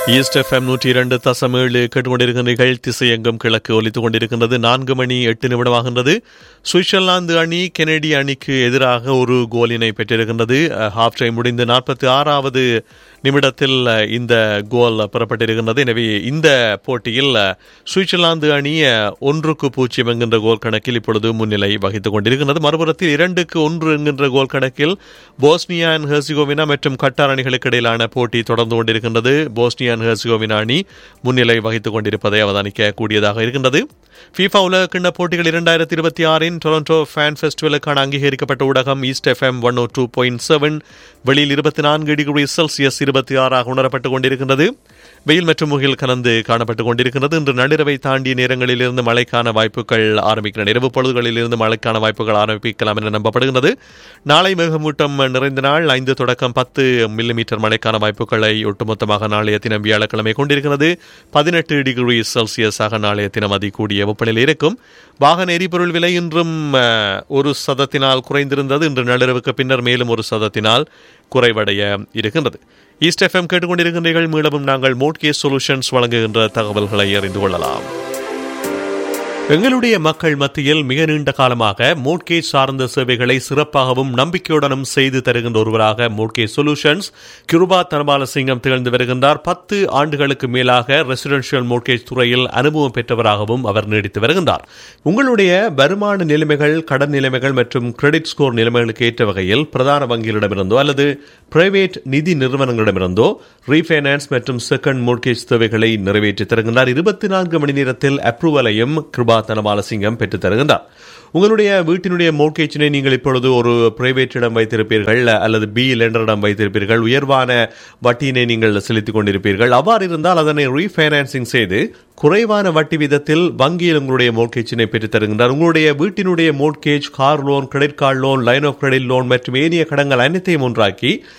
east FM நூற்றி இரண்டு தசம் ஏழு கேட்டுக்கொண்டிருக்கிறீர்கள் திசையெங்கும் கிழக்கு ஒலித்துக் கொண்டிருக்கின்றது நான்கு மணி எட்டு நிமிடமாகின்றது சுவிட்சர்லாந்து அணி கெனடிய அணிக்கு எதிராக ஒரு கோலினை பெற்றிருக்கின்றது ஹாஃப் டைம் முடிந்து நாற்பத்தி ஆறாவது நிமிடத்தில் அஹ், இந்த கோல் பெறப்பட்டிருக்கின்றது எனவே இந்த போட்டியில் அஹ், சுவிட்சர்லாந்து அணி அஹ், ஒன்றுக்கு பூஜ்ஜியம் என்கின்ற கோல் கணக்கில் இப்பொழுது முன்னிலை வகித்துக் கொண்டிருக்கின்றது மறுபுறத்தில் இரண்டுக்கு ஒன்று என்கின்ற கோல் கணக்கில் போஸ்னியா அண்ட் ஹெர்சிகோவினா மற்றும் கட்டார் அணிகளுக்கு இடையிலான போட்டி தொடர்ந்து கொண்டிருக்கின்றது போஸ்னியா அண்ட் ஹெர்சிகோவினா அணி முன்னிலை வகித்துக் கொண்டிருப்பதை அவதானிக்க கூடியதாக இருக்கின்றது FIFA உலக கிண்ண போட்டிகள் இரண்டாயிரத்தி இருபத்தி ஆறின் டொரண்டோ ஃபேன் ஃபெஸ்டிவலுக்கான அங்கீகரிக்கப்பட்ட ஊடகம் east FM one O two point seven வெளியில் இருபத்தி நான்கு டிகிரி செல்சியஸ் இருபத்தி ஆறாக உணரப்பட்டுக் கொண்டிருக்கின்றது வெயில் மற்றும் முகில் கலந்து காணப்பட்டுக் கொண்டிருக்கின்றது இன்று நள்ளிரவை தாண்டிய நேரங்களில் இருந்து மழைக்கான வாய்ப்புகள் ஆரம்பிக்கின்றன இரவு பொழுதுகளில் இருந்து மழைக்கான வாய்ப்புகள் ஆரம்பிக்கலாம் என நம்பப்படுகிறது நாளை மேகமூட்டம் நிறைந்த நாள் ஐந்து தொடக்கம் பத்து மில்லிமீட்டர் மழைக்கான வாய்ப்புகளை ஒட்டுமொத்தமாக நாளைய தினம் வியாழக்கிழமை கொண்டிருக்கிறது பதினெட்டு டிகிரி செல்சியஸாக நாளைய தினம் அதிகூடிய வெப்பநிலை இருக்கும் வாகன எரிபொருள் விலை இன்றும் அஹ், ஒரு சதத்தினால் குறைந்திருந்தது இன்று நள்ளிரவுக்கு பின்னர் மேலும் ஒரு சதத்தினால் குறைவடைய இருக்கின்றது ஈஸ்ட் எஃப்எம் கேட்டுக்கொண்டிருக்கின்றீர்கள் மீளவும் நாங்கள் மோட்கேஸ் சொல்யூஷன்ஸ் வழங்குகின்ற தகவல்களை அறிந்து கொள்ளலாம் எங்களுடைய மக்கள் மத்தியில் மிக நீண்ட காலமாக மோட்கேஜ் சார்ந்த சேவைகளை சிறப்பாகவும் நம்பிக்கையுடனும் செய்து தருகின்ற ஒருவராக மோட்கேஜ் சொல்யூஷன்ஸ் கிருபா தனபால சிங்கம் திகழ்ந்து வருகின்றார் பத்து ஆண்டுகளுக்கு மேலாக ரெசிடென்ஷியல் மோட்கேஜ் துறையில் அனுபவம் பெற்றவராகவும் அவர் நீடித்து வருகின்றார் உங்களுடைய வருமான நிலைமைகள் கடன் நிலைமைகள் மற்றும் கிரெடிட் ஸ்கோர் நிலைமைகளுக்கு ஏற்ற வகையில் பிரதான வங்கிகளிடமிருந்தோ அல்லது பிரைவேட் நிதி நிறுவனங்களிடமிருந்தோ ரீஃபைனான்ஸ் மற்றும் செகண்ட் மோட்கேஜ் தேவைகளை நிறைவேற்றி தருகின்றார் இருபத்தி நான்கு மணி நேரத்தில் அப்ரூவலையும் கிருபா தனபாலசிங்கம் பெற்றுத் தருகின்றார் உங்களுடைய வீட்டினுடைய மோட்கேஜினை நீங்கள் இப்பொழுது ஒரு பிரைவேட்டிடம் வைத்திருப்பீர்கள் அல்லது பி லெண்டரிடம் வைத்திருப்பீர்கள் உயர்வான வட்டியினை நீங்கள் செலுத்திக் கொண்டிருப்பீர்கள் அவ்வாறு இருந்தால் அதனை ரீஃபைனான்சிங் செய்து குறைவான வட்டி விதத்தில் வங்கியில் உங்களுடைய மோட்கேஜினை பெற்றுத் தருகின்றார் உங்களுடைய வீட்டினுடைய mortgage car loan credit card loan line of credit loan மற்றும் ஏனைய கடன்கள் அனைத்தையும் ஒன்றாக்கி